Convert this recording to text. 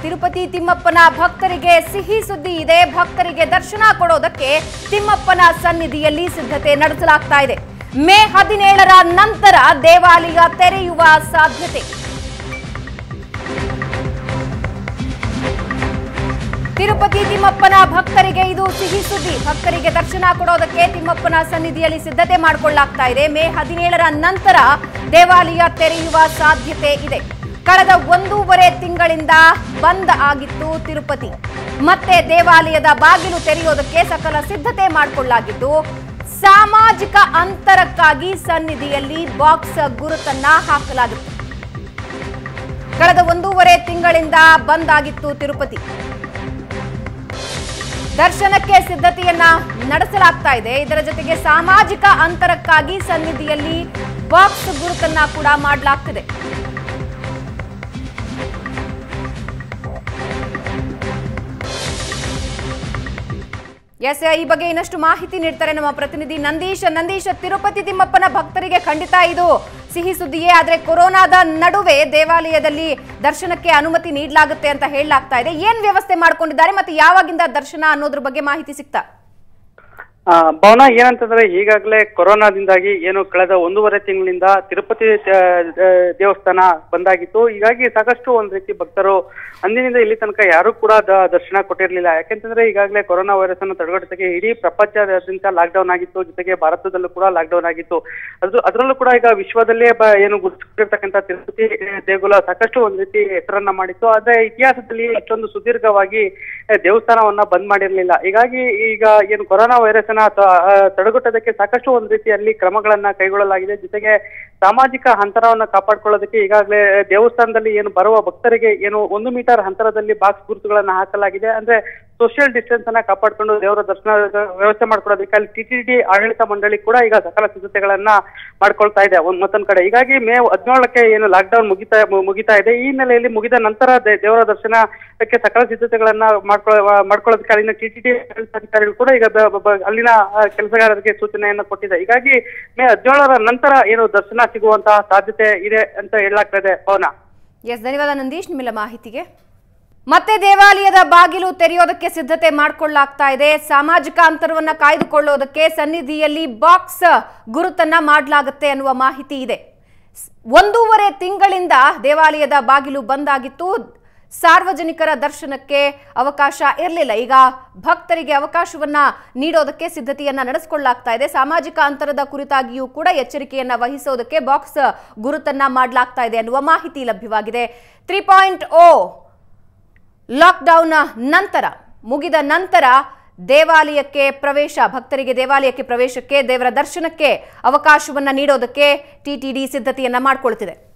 ತಿರುಪತಿ ತಿಮ್ಮಪ್ಪನ ಭಕ್ತರಿಗೆ ಸಿಹಿ ಸುದ್ದಿ ಇದೆ ಭಕ್ತರಿಗೆ ದರ್ಶನ ಕೊಡೋದಕ್ಕೆ ತಿಮ್ಮಪ್ಪನ ಸನ್ನಿಧಿಯಲ್ಲಿ ಸಿದ್ಧತೆ ನಡೆಸಲಾಗ್ತಾ ಇದೆ ಮೇ ಹದಿನೇಳರ ನಂತರ ದೇವಾಲಯ ತೆರೆಯುವ ಸಾಧ್ಯತೆ ತಿರುಪತಿ ತಿಮ್ಮಪ್ಪನ ಭಕ್ತರಿಗೆ ಇದು ಸಿಹಿ ಸುದ್ದಿ ಭಕ್ತರಿಗೆ ದರ್ಶನ ಕೊಡೋದಕ್ಕೆ ತಿಮ್ಮಪ್ಪನ ಸನ್ನಿಧಿಯಲ್ಲಿ ಸಿದ್ಧತೆ ಮಾಡಿಕೊಳ್ಳಲಾಗ್ತಾ ಇದೆ ಮೇ ಹದಿನೇಳರ ನಂತರ ದೇವಾಲಯ ತೆರೆಯುವ ಸಾಧ್ಯತೆ ಇದೆ ಕಳೆದ ಒಂದೂವರೆ ತಿಂಗಳಿಂದ ಬಂದ್ ಆಗಿತ್ತು ತಿರುಪತಿ ಮತ್ತೆ ದೇವಾಲಯದ ಬಾಗಿಲು ತೆರೆಯೋದಕ್ಕೆ ಸಕಲ ಸಿದ್ಧತೆ ಮಾಡಿಕೊಳ್ಳಲಾಗಿದ್ದು ಸಾಮಾಜಿಕ ಅಂತರಕ್ಕಾಗಿ ಸನ್ನಿಧಿಯಲ್ಲಿ ಬಾಕ್ಸ್ ಗುರುತನ್ನ ಹಾಕಲಾಗಿತ್ತು ಕಳೆದ ಒಂದೂವರೆ ತಿಂಗಳಿಂದ ಬಂದ್ ಆಗಿತ್ತು ತಿರುಪತಿ ದರ್ಶನಕ್ಕೆ ಸಿದ್ಧತೆಯನ್ನ ನಡೆಸಲಾಗ್ತಾ ಇದೆ ಇದರ ಜೊತೆಗೆ ಸಾಮಾಜಿಕ ಅಂತರಕ್ಕಾಗಿ ಸನ್ನಿಧಿಯಲ್ಲಿ ಬಾಕ್ಸ್ ಗುರುತನ್ನ ಕೂಡ ಮಾಡಲಾಗ್ತಿದೆ ಎಸ್ ಈ ಬಗ್ಗೆ ಇನ್ನಷ್ಟು ಮಾಹಿತಿ ನೀಡ್ತಾರೆ ನಮ್ಮ ಪ್ರತಿನಿಧಿ ನಂದೀಶ್ ನಂದೀಶ್ ತಿರುಪತಿ ತಿಮ್ಮಪ್ಪನ ಭಕ್ತರಿಗೆ ಖಂಡಿತ ಇದು ಸಿಹಿ ಸುದ್ದಿಯೇ ಆದ್ರೆ ಕೊರೋನಾದ ನಡುವೆ ದೇವಾಲಯದಲ್ಲಿ ದರ್ಶನಕ್ಕೆ ಅನುಮತಿ ನೀಡಲಾಗುತ್ತೆ ಅಂತ ಹೇಳಲಾಗ್ತಾ ಇದೆ ಏನ್ ವ್ಯವಸ್ಥೆ ಮಾಡ್ಕೊಂಡಿದ್ದಾರೆ ಮತ್ತೆ ಯಾವಾಗಿಂದ ದರ್ಶನ ಅನ್ನೋದ್ರ ಬಗ್ಗೆ ಮಾಹಿತಿ ಸಿಗ್ತಾ ಆ, ಭವನ ಏನಂತಂದ್ರೆ ಈಗಾಗಲೇ ಕೊರೋನಾದಿಂದಾಗಿ ಏನು ಕಳೆದ ಒಂದೂವರೆ ತಿಂಗಳಿಂದ ತಿರುಪತಿ ಆ, ಆ, ದೇವಸ್ಥಾನ ಬಂದಾಗಿತ್ತು ಹೀಗಾಗಿ ಸಾಕಷ್ಟು ಒಂದ್ ರೀತಿ ಭಕ್ತರು ಅಂದಿನಿಂದ ಇಲ್ಲಿ ತನಕ ಯಾರು ಕೂಡ ದ- ದರ್ಶನ ಕೊಟ್ಟಿರ್ಲಿಲ್ಲ ಯಾಕೆಂತಂದ್ರೆ ಈಗಾಗಲೇ ಕೊರೋನಾ ವೈರಸ್ ಅನ್ನು ತಡೆಗಟ್ಟೋದಕ್ಕೆ ಇಡೀ ಪ್ರಪಂಚದಾದ್ಯಂತ ಲಾಕ್ಡೌನ್ ಆಗಿತ್ತು ಜೊತೆಗೆ ಭಾರತದಲ್ಲೂ ಕೂಡ ಲಾಕ್ಡೌನ್ ಆಗಿತ್ತು ಅದು ಅದರಲ್ಲೂ ಕೂಡ ಈಗ ವಿಶ್ವದಲ್ಲೇ ಬ- ಏನು ಗುರುತಿರ್ತಕ್ಕಂಥ ತಿರುಪತಿ ದೇಗುಲ ಸಾಕಷ್ಟು ಒಂದ್ ರೀತಿ ಹೆಸರನ್ನ ಮಾಡಿತ್ತು ಆದ್ರೆ ಇತಿಹಾಸದಲ್ಲಿ ಇಷ್ಟೊಂದು ಸುದೀರ್ಘವಾಗಿ ಆ, ದೇವಸ್ಥಾನವನ್ನ ಬಂದ್ ಮಾಡಿರ್ಲಿಲ್ಲ ಹೀಗಾಗಿ ಈಗ ಏನು ಕೊರೋನಾ ವೈರಸ್ ಅನ್ನ ತ- ಆ, ತಡೆಗಟ್ಟೋದಕ್ಕೆ ಸಾಕಷ್ಟು ಒಂದ್ ರೀತಿಯಲ್ಲಿ ಕ್ರಮಗಳನ್ನ ಕೈಗೊಳ್ಳಲಾಗಿದೆ ಜೊತೆಗೆ ಸಾಮಾಜಿಕ ಅಂತರವನ್ನ ಕಾಪಾಡ್ಕೊಳ್ಳೋದಕ್ಕೆ ಈಗಾಗಲೇ ದೇವಸ್ಥಾನದಲ್ಲಿ ಏನು ಬರುವ ಭಕ್ತರಿಗೆ ಏನು ಒಂದು ಮೀಟರ್ ಅಂತರದಲ್ಲಿ ಬಾಕ್ಸ್ ಗುರುತುಗಳನ್ನ ಹಾಕಲಾಗಿದೆ ಅಂದ್ರೆ ಸೋಷಿಯಲ್ ಡಿಸ್ಟೆನ್ಸ್ ಅನ್ನ ಕಾಪಾಡ್ಕೊಂಡು ದೇವರ ದರ್ಶನ ವ್ಯವಸ್ಥೆ ಮಾಡ್ಕೊಳ್ಳೋದಕ್ಕೆ ಅಲ್ಲಿ ಟಿಟಿಡಿ ಆಡಳಿತ ಮಂಡಳಿ ಕೂಡ ಈಗ ಸಕಲ ಸಿದ್ಧತೆಗಳನ್ನ ಮಾಡ್ಕೊಳ್ತಾ ಇದೆ ಒಂದ್ ಮತ್ತೊಂದ್ ಕಡೆ ಹೀಗಾಗಿ ಮೇ ಹದಿನೇಳಕ್ಕೆ ಏನು ಲಾಕ್ಡೌನ್ ಮುಗಿತಾ ಮು- ಮುಗಿತಾ ಇದೆ ಈ ಹಿನ್ನೆಲೆಯಲ್ಲಿ ಮುಗಿದ ನಂತರ ದೇ- ದೇವರ ದರ್ಶನಕ್ಕೆ ಸಕಲ ಸಿದ್ಧತೆಗಳನ್ನ ಮಾಡ್ಕೊಳ್ಳೋ ಮಾಡ್ಕೊಳ್ಳೋದಕ್ಕೆ ಅಲ್ಲಿನ ಟಿಟಿಡಿ ಅಧಿಕಾರಿಗಳು ಕೂಡ ಈಗ ಬ- ಬ- ಅಲ್ಲಿನ ಆ, ಕೆಲಸಗಾರರಿಗೆ ಸೂಚನೆಯನ್ನ ಕೊಟ್ಟಿದೆ ಹೀಗಾಗಿ ಮೇ ಹದಿನೇಳರ ನಂತರ ಏನು ದರ್ಶನ ಸಿಗುವಂತಹ ಸಾಧ್ಯತೆ ಇದೆ ಅಂತ ಹೇಳಲಾಗ್ತಾ ಇದೆ ಪವನ ಎಸ್ ಧನ್ಯವಾದ ನಂದೀಶ್ ನಿಮ್ಮೆಲ್ಲ ಮಾಹಿತಿಗೆ ಮತ್ತೆ ದೇವಾಲಯದ ಬಾಗಿಲು ತೆರೆಯೋದಕ್ಕೆ ಸಿದ್ಧತೆ ಮಾಡಿಕೊಳ್ಳಲಾಗ್ತಾ ಇದೆ ಸಾಮಾಜಿಕ ಅಂತರವನ್ನ ಕಾಯ್ದುಕೊಳ್ಳೋದಕ್ಕೆ ಸನ್ನಿಧಿಯಲ್ಲಿ ಬಾಕ್ಸ್ ಗುರುತನ್ನ ಮಾಡಲಾಗುತ್ತೆ ಅನ್ನುವ ಮಾಹಿತಿ ಇದೆ ಸ್- ಒಂದೂವರೆ ತಿಂಗಳಿಂದ ದೇವಾಲಯದ ಬಾಗಿಲು ಬಂದಾಗಿತ್ತು ಸಾರ್ವಜನಿಕರ ದರ್ಶನಕ್ಕೆ ಅವಕಾಶ ಇರಲಿಲ್ಲ ಈಗ ಭಕ್ತರಿಗೆ ಅವಕಾಶವನ್ನ ನೀಡೋದಕ್ಕೆ ಸಿದ್ಧತೆಯನ್ನ ನಡೆಸಿಕೊಳ್ಳಲಾಗ್ತಾ ಇದೆ ಸಾಮಾಜಿಕ ಅಂತರದ ಕುರಿತಾಗಿಯೂ ಕೂಡ ಎಚ್ಚರಿಕೆಯನ್ನ ವಹಿಸೋದಕ್ಕೆ ಬಾಕ್ಸ್ ಗುರುತನ್ನ ಮಾಡಲಾಗ್ತಾ ಇದೆ ಅನ್ನುವ ಮಾಹಿತಿ ಲಭ್ಯವಾಗಿದೆ ತ್ರೀ ಪಾಯಿಂಟ್ ಓ ಲಾಕ್ಡೌನ್ ನಂತರ ಮುಗಿದ ನಂತರ ದೇವಾಲಯಕ್ಕೆ ಪ್ರವೇಶ ಭಕ್ತರಿಗೆ ದೇವಾಲಯಕ್ಕೆ ಪ್ರವೇಶಕ್ಕೆ ದೇವರ ದರ್ಶನಕ್ಕೆ ಅವಕಾಶವನ್ನ ನೀಡೋದಕ್ಕೆ ಟಿಟಿಡಿ ಸಿದ್ಧತೆಯನ್ನ ಮಾಡಿಕೊಳ್ತಿದೆ